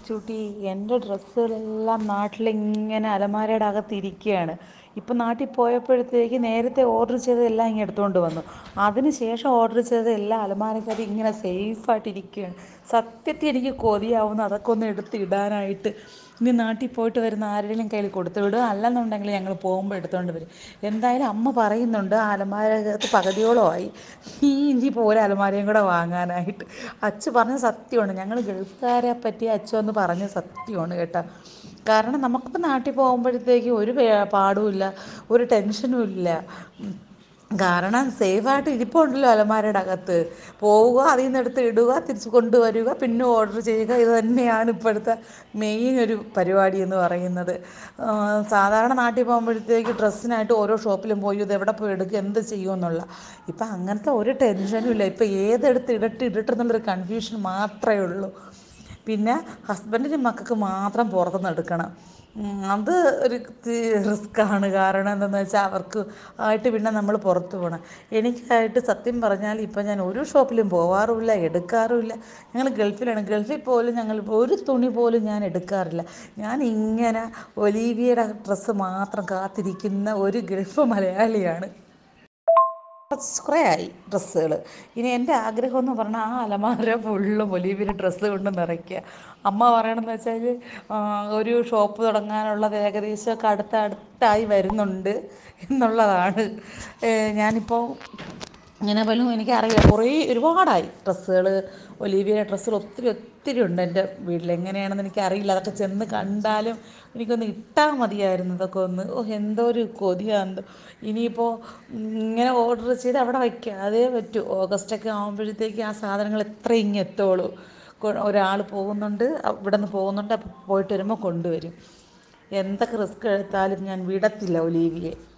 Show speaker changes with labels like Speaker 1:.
Speaker 1: കിച്ചൂട്ടി എൻ്റെ ഡ്രസ്സുകളെല്ലാം നാട്ടിലിങ്ങനെ അലമാരയുടെ അകത്തിരിക്കുകയാണ് ഇപ്പം നാട്ടിൽ പോയപ്പോഴത്തേക്ക് നേരത്തെ ഓർഡർ ചെയ്തതെല്ലാം ഇങ്ങ് എടുത്തുകൊണ്ട് വന്നു അതിന് ശേഷം ഓർഡർ ചെയ്തതെല്ലാം അലമാരക്കകത്ത് ഇങ്ങനെ സേഫായിട്ട് ഇരിക്കുകയാണ് സത്യത്തിൽ എനിക്ക് കൊതിയാവുന്നു അതൊക്കെ ഒന്ന് എടുത്ത് ഇടാനായിട്ട് ഇനി നാട്ടിൽ പോയിട്ട് വരുന്ന ആരുടെയും കയ്യിൽ കൊടുത്തു വിടുക അല്ലെന്നുണ്ടെങ്കിൽ ഞങ്ങൾ പോകുമ്പോൾ എടുത്തുകൊണ്ട് വരും എന്തായാലും അമ്മ പറയുന്നുണ്ട് ആ അലമാരക്കകത്ത് പകുതിയോളം ആയി നീ ഇനി പോരെ അലമാരയും കൂടെ വാങ്ങാനായിട്ട് അച്ചു പറഞ്ഞ സത്യമാണ് ഞങ്ങൾ ഗൾഫുകാരെ പറ്റി അച്ചു ഒന്ന് പറഞ്ഞ സത്യമാണ് കേട്ടോ കാരണം നമുക്കിപ്പോൾ നാട്ടിൽ പോകുമ്പോഴത്തേക്ക് ഒരു പാടുമില്ല ഒരു ടെൻഷനും ഇല്ല കാരണം സേഫായിട്ട് ഇരിപ്പുണ്ടല്ലോ അലമാരയുടെ അകത്ത് പോവുക അതിൽ നിന്ന് എടുത്ത് ഇടുക തിരിച്ച് കൊണ്ടുവരിക പിന്നെ ഓർഡർ ചെയ്യുക ഇത് തന്നെയാണ് ഇപ്പോഴത്തെ മെയിൻ ഒരു പരിപാടി എന്ന് പറയുന്നത് സാധാരണ നാട്ടിൽ പോകുമ്പോഴത്തേക്ക് ഡ്രസ്സിനായിട്ട് ഓരോ ഷോപ്പിലും പോയി ഇത് എവിടെ പോയി എടുക്കുക എന്ത് ചെയ്യുമെന്നുള്ള ഇപ്പം അങ്ങനത്തെ ഒരു ടെൻഷനും ഇല്ല ഇപ്പം ഏതെടുത്ത് ഇടട്ട് ഇടട്ടെന്നുള്ളൊരു കൺഫ്യൂഷൻ മാത്രമേ ഉള്ളൂ പിന്നെ ഹസ്ബൻഡിനും മക്കൾക്ക് മാത്രം പുറത്തുനിന്ന് എടുക്കണം അത് ഒരു റിസ്ക്കാണ് കാരണം എന്താണെന്ന് വെച്ചാൽ അവർക്ക് ആയിട്ട് പിന്നെ നമ്മൾ പുറത്ത് പോകണം എനിക്കായിട്ട് സത്യം പറഞ്ഞാൽ ഇപ്പം ഞാൻ ഒരു ഷോപ്പിലും പോവാറുമില്ല എടുക്കാറുമില്ല ഞങ്ങൾ ഗൾഫിലാണ് ഗൾഫിൽ പോലും ഞങ്ങൾ ഒരു തുണി പോലും ഞാൻ എടുക്കാറില്ല ഞാൻ ഇങ്ങനെ ഒലീവിയയുടെ ഡ്രസ്സ് മാത്രം കാത്തിരിക്കുന്ന ഒരു ഗൾഫ് മലയാളിയാണ് കുറച്ച് കുറേ ആയി ഡ്രസ്സുകൾ ഇനി എൻ്റെ ആഗ്രഹം എന്ന് പറഞ്ഞാൽ ആ അലമാര ഫുള്ളും ഒലീവിൻ്റെ ഡ്രസ്സ് കൊണ്ട് നിറയ്ക്കുക അമ്മ പറയണമെന്ന് വെച്ചാൽ ഒരു ഷോപ്പ് തുടങ്ങാനുള്ളത് ഏകദേശമൊക്കെ അടുത്ത അടുത്തായി വരുന്നുണ്ട് എന്നുള്ളതാണ് ഞാനിപ്പോൾ ഇങ്ങനെ പോലും എനിക്കറിയില്ല കുറേ ഒരുപാടായി ഡ്രസ്സുകൾ ഒലീവിയ ഡ്രസ്സുകൾ ഒത്തിരി ഒത്തിരി ഉണ്ട് എൻ്റെ വീട്ടിൽ എങ്ങനെയാണെന്ന് എനിക്കറിയില്ല അതൊക്കെ ചെന്ന് കണ്ടാലും എനിക്കൊന്ന് ഇട്ടാൽ മതിയായിരുന്നു ഇതൊക്കെ ഒന്ന് ഓ എന്തോ ഒരു കൊതിയാണെന്തോ ഇനിയിപ്പോൾ ഇങ്ങനെ ഓർഡർ ചെയ്ത് അവിടെ വയ്ക്കുക അതേ പറ്റൂ ഓഗസ്റ്റൊക്കെ ആകുമ്പോഴത്തേക്ക് ആ സാധനങ്ങൾ എത്ര ഇങ്ങ് എത്തുള്ളൂ ഒരാൾ പോകുന്നുണ്ട് ഇവിടെ നിന്ന് പോകുന്നുണ്ട് അപ്പോൾ പോയിട്ട് വരുമ്പോൾ കൊണ്ടുവരും എന്തൊക്കെ റിസ്ക് എടുത്താലും ഞാൻ വിടത്തില്ല ഒലീവിയെ